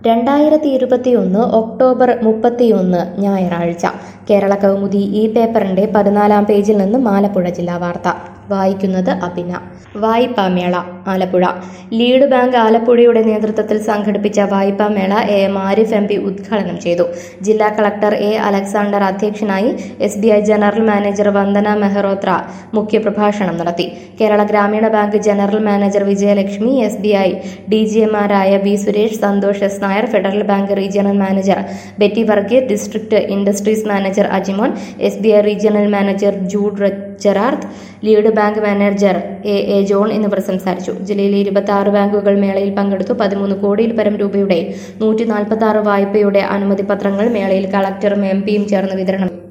രണ്ടായിരത്തി ഇരുപത്തിയൊന്ന് ഒക്ടോബർ മുപ്പത്തിയൊന്ന് ഞായറാഴ്ച കേരള കൗമുദി ഈ പേപ്പറിന്റെ പതിനാലാം പേജിൽ നിന്ന് ആലപ്പുഴ ജില്ലാ വാർത്ത വായിക്കുന്നത് അഭിന വായ്പാ മേള ആലപ്പുഴ ലീഡ് ബാങ്ക് ആലപ്പുഴയുടെ നേതൃത്വത്തിൽ സംഘടിപ്പിച്ച വായ്പാ മേള A M Arif M P ഉദ്ഘാടനം ചെയ്തു ജില്ലാ കളക്ടർ എ അലക്സാണ്ടർ അധ്യക്ഷനായി S B I general manager Vandana Mehrotra മുഖ്യപ്രഭാഷണം നടത്തി Kerala Grameena bank general manager Vijayalakshmi S B I D G എമാരായ B Suresh Santhosh S Nair federal bank regional manager Betty Varghese district industries manager Ajimon S B I regional manager Jude Gerard lead bank manager A A John എന്നിവർ സംസാരിച്ചു ജില്ലയിലെ ഇരുപത്തി ആറ് ബാങ്കുകൾ മേളയിൽ പങ്കെടുത്തു പതിമൂന്ന് കോടിയിൽ പരം രൂപയുടെ നൂറ്റി നാൽപ്പത്തി ആറ് വായ്പയുടെ അനുമതി പത്രങ്ങൾ മേളയിൽ കളക്ടറും എം പിയും ചേർന്ന് വിതരണം